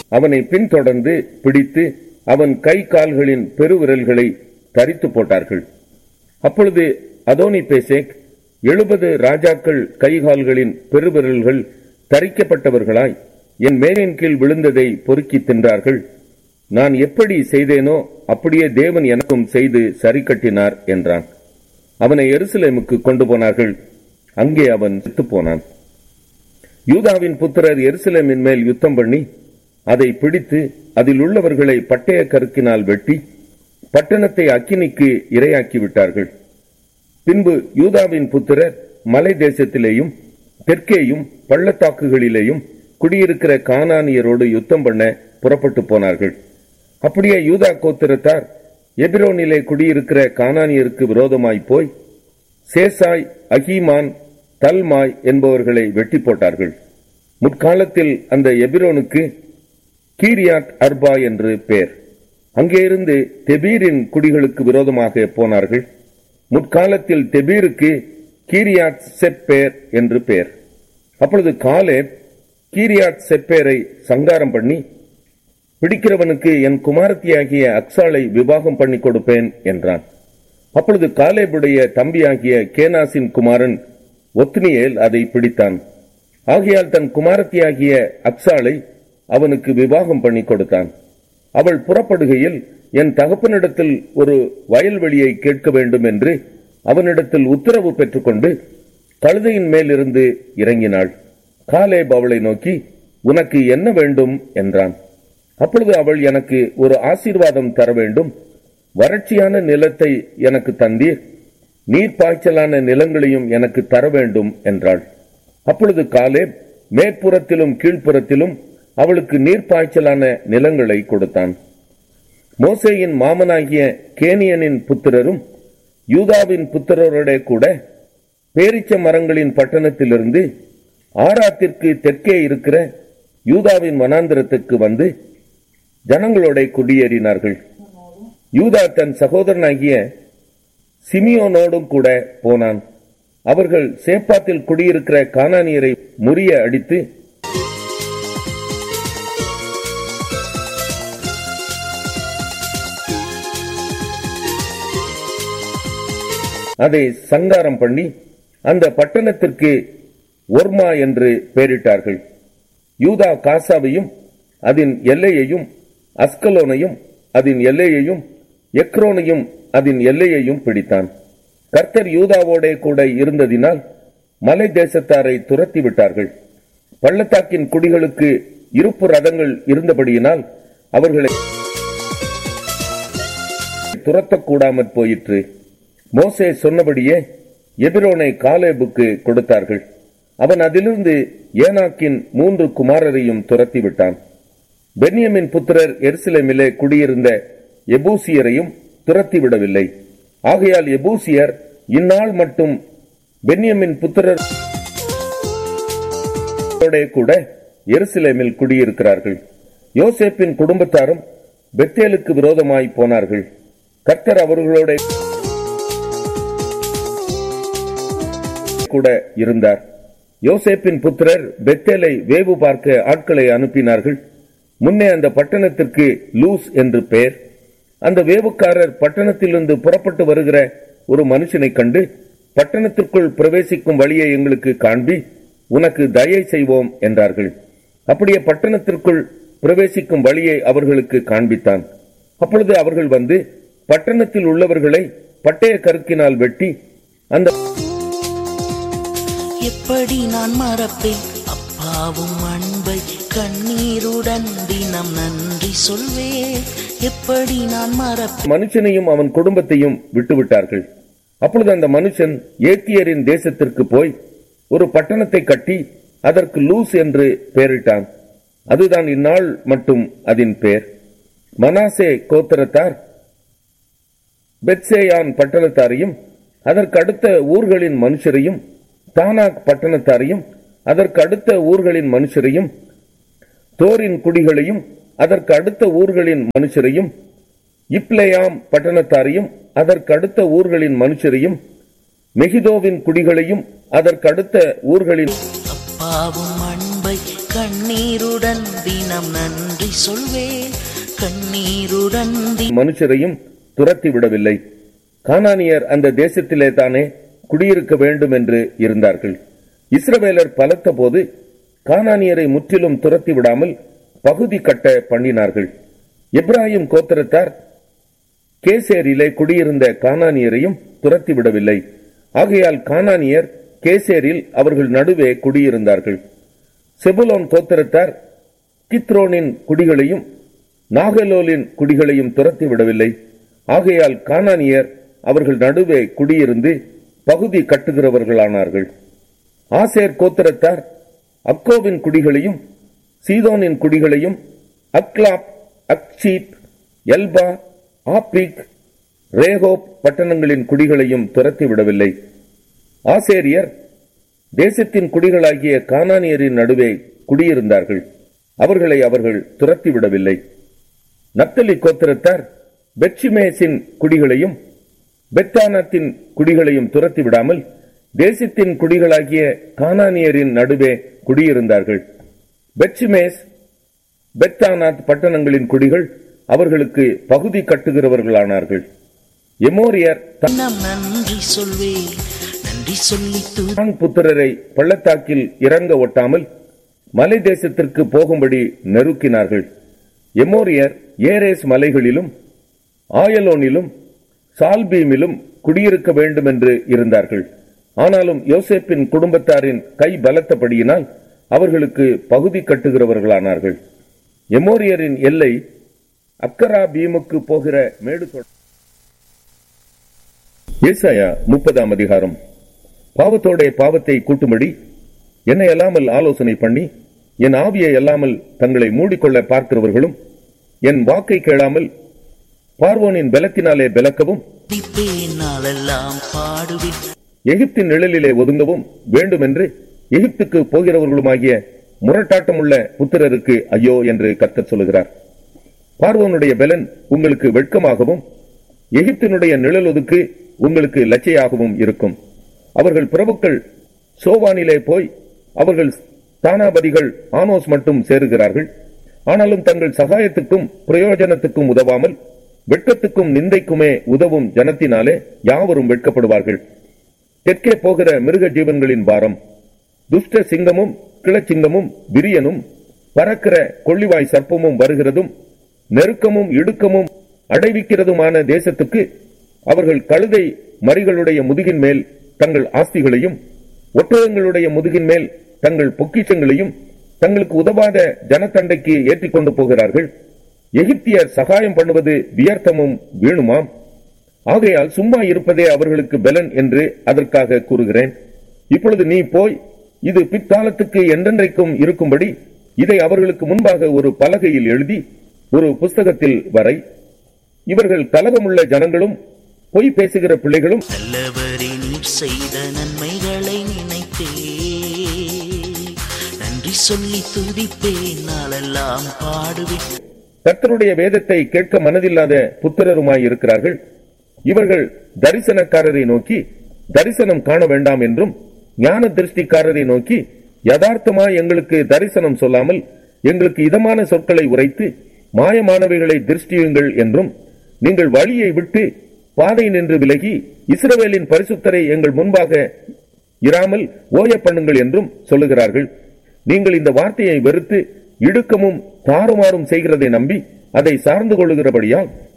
அவனை பின்தொடர்ந்து பிடித்து அவன் கை கால்களின் பெருவிரல்களை தரித்து போட்டார்கள் அப்பொழுது அதோனி பேசேக் எழுபது ராஜாக்கள் கைகால்களின் பெருவிரல்கள் தரிக்கப்பட்டவர்களாய் என் மேலின் கீழ் விழுந்ததை பொறுக்கி தின்றார்கள் நான் எப்படி செய்தேனோ அப்படியே தேவன் எனக்கும் செய்து சரி கட்டினார் என்றான் அவனை எருசலேமுக்கு கொண்டு போனார்கள் அங்கே அவன் செத்துப் போனான் யூதாவின் புத்திரர் எருசலேமின் மேல் யுத்தம் பண்ணி அதை பிடித்து அதில் உள்ளவர்களை பட்டய கருக்கினால் வெட்டி பட்டணத்தை அக்கினிக்கு இரையாக்கி விட்டார்கள் பின்பு யூதாவின் புத்திரர் மலை தேசத்திலேயும் தெற்கேயும் பள்ளத்தாக்குகளிலேயும் குடியிருக்கிற கானானியரோடு யுத்தம் பண்ண புறப்பட்டு போனார்கள் அப்படியே யூதா கோத்திரத்தார் எபிரோனிலே குடியிருக்கிற கானானியருக்கு விரோதமாய் போய் சேசாய் அகீமான் தல்மாய் என்பவர்களை வெட்டி போட்டார்கள் முற்காலத்தில் அந்த எபிரோனுக்கு கீரியாத் அர்பா என்று பெயர் அங்கே இருந்து தெபீரின் குடிகளுக்கு விரோதமாக போனார்கள் முற்காலத்தில் தெபீருக்கு கீரியாத் செப்பேர் என்று பெயர் அப்பொழுது காலே கீரியாத் செப்பேரை சங்காரம் பண்ணி பிடிக்கிறவனுக்கு என் குமாரத்தியாகிய அக்சாலை விவாகம் பண்ணி கொடுப்பேன் என்றான் அப்பொழுது காலேபுடைய தம்பியாகிய கேனாசின் குமாரன் ஒத்னியேல் அதை பிடித்தான் ஆகையால் தன் குமாரத்தியாகிய அக்சாலை அவனுக்கு விவாகம் பண்ணி கொடுத்தான் அவள் புறப்படுகையில் என் தகப்பனிடத்தில் ஒரு வயல்வெளியை கேட்க வேண்டும் என்று அவனிடத்தில் உத்தரவு பெற்றுக்கொண்டு கழுதையின் மேலிருந்து இறங்கினாள் காலேப் அவளை நோக்கி உனக்கு என்ன வேண்டும் என்றான் அப்பொழுது அவள் எனக்கு ஒரு ஆசீர்வாதம் தர வேண்டும் வறட்சியான நிலத்தை எனக்கு தந்தீர் நீர் பாய்ச்சலான நிலங்களையும் எனக்கு தர வேண்டும் என்றாள் அப்பொழுது காலே மேற்புறத்திலும் கீழ்ப்புறத்திலும் அவளுக்கு நீர் பாய்ச்சலான நிலங்களை கொடுத்தான் மோசேயின் மாமனாகிய கேனியனின் புத்திரரும் யூதாவின் புத்திரரோட கூட பேரிச்ச மரங்களின் பட்டணத்திலிருந்து ஆராத்திற்கு தெற்கே இருக்கிற யூதாவின் வனாந்திரத்துக்கு வந்து ஜனங்களோட குடியேறினார்கள் யூதா தன் சகோதரனாகிய சிமியோனோடும் கூட போனான் அவர்கள் சேப்பாத்தில் குடியிருக்கிற கானானியரை முறிய அடித்து அதை சங்காரம் பண்ணி அந்த பட்டணத்திற்கு ஒர்மா என்று பெயரிட்டார்கள் யூதா காசாவையும் அதன் எல்லையையும் அஸ்கலோனையும் அதன் எல்லையையும் எக்ரோனையும் அதன் எல்லையையும் பிடித்தான் கர்த்தர் யூதாவோடே கூட இருந்ததினால் மலை தேசத்தாரை துரத்தி விட்டார்கள் பள்ளத்தாக்கின் குடிகளுக்கு இருப்பு ரதங்கள் இருந்தபடியினால் அவர்களை துரத்தக்கூடாமற் போயிற்று மோசே சொன்னபடியே எபிரோனை காலேபுக்கு கொடுத்தார்கள் அவன் அதிலிருந்து ஏனாக்கின் மூன்று குமாரரையும் துரத்தி விட்டான் பென்யமின் புத்திரர் எருசலேமிலே குடியிருந்த எபூசியரையும் துரத்தி விடவில்லை ஆகையால் எபூசியர் இந்நாள் மட்டும் பென்யமின் புத்திரர் கூட எருசலேமில் குடியிருக்கிறார்கள் யோசேப்பின் குடும்பத்தாரும் பெத்தேலுக்கு விரோதமாய் போனார்கள் கர்த்தர் அவர்களோட கூட இருந்தார் யோசேப்பின் புத்திரர் பெத்தேலை வேவு பார்க்க ஆட்களை அனுப்பினார்கள் முன்னே அந்த பட்டணத்திற்கு லூஸ் என்று பெயர் அந்த வேவுக்காரர் பட்டணத்திலிருந்து புறப்பட்டு வருகிற ஒரு மனுஷனை கண்டு பட்டணத்திற்குள் பிரவேசிக்கும் வழியை எங்களுக்கு காண்பி உனக்கு தயை செய்வோம் என்றார்கள் அப்படியே பட்டணத்திற்குள் பிரவேசிக்கும் வழியை அவர்களுக்கு காண்பித்தான் அப்பொழுது அவர்கள் வந்து பட்டணத்தில் உள்ளவர்களை பட்டய கருக்கினால் வெட்டி அந்த எப்படி நான் மறப்பேன் அப்பாவும் அன்பை கண்ணீருடன் தினம் நன்றி சொல்வேன் எப்படி நான் மறப்பேன் மனுஷனையும் அவன் குடும்பத்தையும் விட்டுவிட்டார்கள் அப்பொழுது அந்த மனுஷன் ஏத்தியரின் தேசத்திற்கு போய் ஒரு பட்டணத்தை கட்டி அதற்கு லூஸ் என்று பெயரிட்டான் அதுதான் இந்நாள் மட்டும் அதன் பெயர் மனாசே கோத்திரத்தார் பெத்சேயான் பட்டணத்தாரையும் அதற்கு அடுத்த ஊர்களின் மனுஷரையும் தானாக் பட்டணத்தாரையும் அதற்கு அடுத்த ஊர்களின் மனுஷரையும் தோரின் குடிகளையும் அதற்கு அடுத்த ஊர்களின் மனுஷரையும் இப்லேயாம் பட்டணத்தாரையும் அதற்கு அடுத்த ஊர்களின் மனுஷரையும் மெகிதோவின் குடிகளையும் அதற்கு அடுத்த ஊர்களின் அப்பாவும் அன்பை கண்ணீருடன் தினம் நன்றி சொல்வேன் கண்ணீருடன் தினம் மனுஷரையும் துரத்தி விடவில்லை கானானியர் அந்த தேசத்திலே தானே குடியிருக்க வேண்டும் என்று இருந்தார்கள் இஸ்ரவேலர் பலத்த போது கானானியரை முற்றிலும் துரத்தி விடாமல் பகுதி கட்ட பண்ணினார்கள் எப்ராஹிம் கோத்திரத்தார் கேசேரிலே குடியிருந்த கானானியரையும் துரத்தி விடவில்லை ஆகையால் கானானியர் கேசேரில் அவர்கள் நடுவே குடியிருந்தார்கள் செபுலோன் கோத்திரத்தார் கித்ரோனின் குடிகளையும் நாகலோலின் குடிகளையும் துரத்தி விடவில்லை ஆகையால் கானானியர் அவர்கள் நடுவே குடியிருந்து பகுதி கட்டுகிறவர்களானார்கள் ஆசேர் கோத்திரத்தார் அக்கோவின் குடிகளையும் சீதோனின் குடிகளையும் அக்லாப் அக்ஷீப் எல்பா ஆப்பிக் ரேகோப் பட்டணங்களின் குடிகளையும் துரத்தி விடவில்லை ஆசேரியர் தேசத்தின் குடிகளாகிய கானானியரின் நடுவே குடியிருந்தார்கள் அவர்களை அவர்கள் துரத்தி விடவில்லை நப்தலி கோத்திரத்தார் பெட்சிமேசின் குடிகளையும் பெத்தானத்தின் குடிகளையும் துரத்தி விடாமல் தேசத்தின் குடிகளாகிய கானானியரின் நடுவே குடியிருந்தார்கள் பெட்சிமேஸ் பெத்தானாத் பட்டணங்களின் குடிகள் அவர்களுக்கு பகுதி கட்டுகிறவர்களானார்கள் எமோரியர் தினம் நன்றி சொல்வேன் நன்றி சொல்லி துதி தான் புத்திரரை பள்ளத்தாக்கில் இறங்க ஒட்டாமல் மலை தேசத்திற்கு போகும்படி நெருக்கினார்கள் எமோரியர் ஏரேஸ் மலைகளிலும் ஆயலோனிலும் சால்பீமிலும் குடியிருக்க வேண்டும் என்று இருந்தார்கள் ஆனாலும் யோசேப்பின் குடும்பத்தாரின் கை பலத்தபடியினால் அவர்களுக்கு பகுதி கட்டுகிறவர்களானார்கள் எமோரியரின் எல்லை அக்கரா பீமுக்கு போகிற மேடு தொட- ஏசாயா முப்பதாம் அதிகாரம் பாவத்தோட பாவத்தை கூட்டும்படி என்னை அல்லாமல் ஆலோசனை பண்ணி என் ஆவியை அல்லாமல் தங்களை மூடிக்கொள்ள பார்க்கிறவர்களும் என் வாக்கை கேளாமல் பார்வோனின் பலத்தினாலே விலக்கவும் துதிப்பேன் நாளெல்லாம் பாடுவேன் எகிப்தின் நிழலிலே ஒதுங்கவும் வேண்டுமென்று எகிப்துக்கு போகிறவர்களுமாகிய முரட்டாட்டமுள்ள புத்திரருக்கு ஐயோ என்று கர்த்தர் சொல்லுகிறார் பார்வோனுடைய பலன் உங்களுக்கு வெட்கமாகவும் எகிப்தினுடைய நிழலொதுக்கு உங்களுக்கு லச்சையாகவும் இருக்கும் அவர்கள் பிரபுக்கள் சோவானிலே போய் அவர்கள் தானாபதிகள் ஆனோஸ் மட்டும் சேருகிறார்கள் ஆனாலும் தங்கள் சகாயத்துக்கும் பிரயோஜனத்துக்கும் உதவாமல் வெட்கத்துக்கும் நிந்தைக்குமே உதவும் ஜனத்தினாலே யாவரும் வெட்கப்படுவார்கள் தெற்கே போகிற மிருக ஜீவன்களின் பாரம் துஷ்ட சிங்கமும் கிளச்சிங்கமும் விரியனும் பறக்கிற கொள்ளிவாய் சர்ப்பமும் வருகிறதும் நெருக்கமும் இடுக்கமும் அடைவிக்கிறதுமான தேசத்துக்கு அவர்கள் கழுதை மறிகளுடைய முதுகின் மேல் தங்கள் ஆஸ்திகளையும் ஒட்டகங்களுடைய முதுகின் மேல் தங்கள் பொக்கிஷங்களையும் தங்களுக்கு உதவாத ஜனத்தண்டைக்கு ஏற்றிக் கொண்டு போகிறார்கள் எகிப்தியர் சகாயம் பண்ணுவது வியர்த்தமும் வீணுமாம் ஆகையால் சும்மா இருப்பதே அவர்களுக்கு பலன் என்று அதற்காக கூறுகிறேன் இப்பொழுது நீ போய் இது பிற்காலத்துக்கு என்றென்றைக்கும் இருக்கும்படி இதை அவர்களுக்கு முன்பாக ஒரு பலகையில் எழுதி ஒரு புஸ்தகத்தில் வரை இவர்கள் கலகமுள்ள ஜனங்களும் பொய் பேசுகிற பிள்ளைகளும் நல்லவரே நீர் செய்த நன்மைகளை நினைத்தே நன்றி சொல்லி துதிப்பேன் நாளெல்லாம் பாடுவேன் கர்த்தருடைய வேதத்தை கேட்க மனதில்லாத புத்திரருமாய் இருக்கிறார்கள் இவர்கள் தரிசனக்காரரை நோக்கி தரிசனம் காண வேண்டாம் என்றும் ஞான திருஷ்டிக்காரரை நோக்கி யதார்த்தமாய் எங்களுக்கு தரிசனம் சொல்லாமல் எங்களுக்கு இதமான சொற்களை உரைத்து மாயமானவைகளை திருஷ்டியுங்கள் என்றும் நீங்கள் வழியை விட்டு பாதை நின்று விலகி இஸ்ரவேலின் பரிசுத்தரை எங்கள் முன்பாக இராமல் ஓய பண்ணுங்கள் என்றும் சொல்லுகிறார்கள் நீங்கள் இந்த வார்த்தையை வெறுத்து இடுக்கமும் தாறுமாறும் செய்கிறதை நம்பி அதை சார்ந்து கொள்ளுகிறபடியால்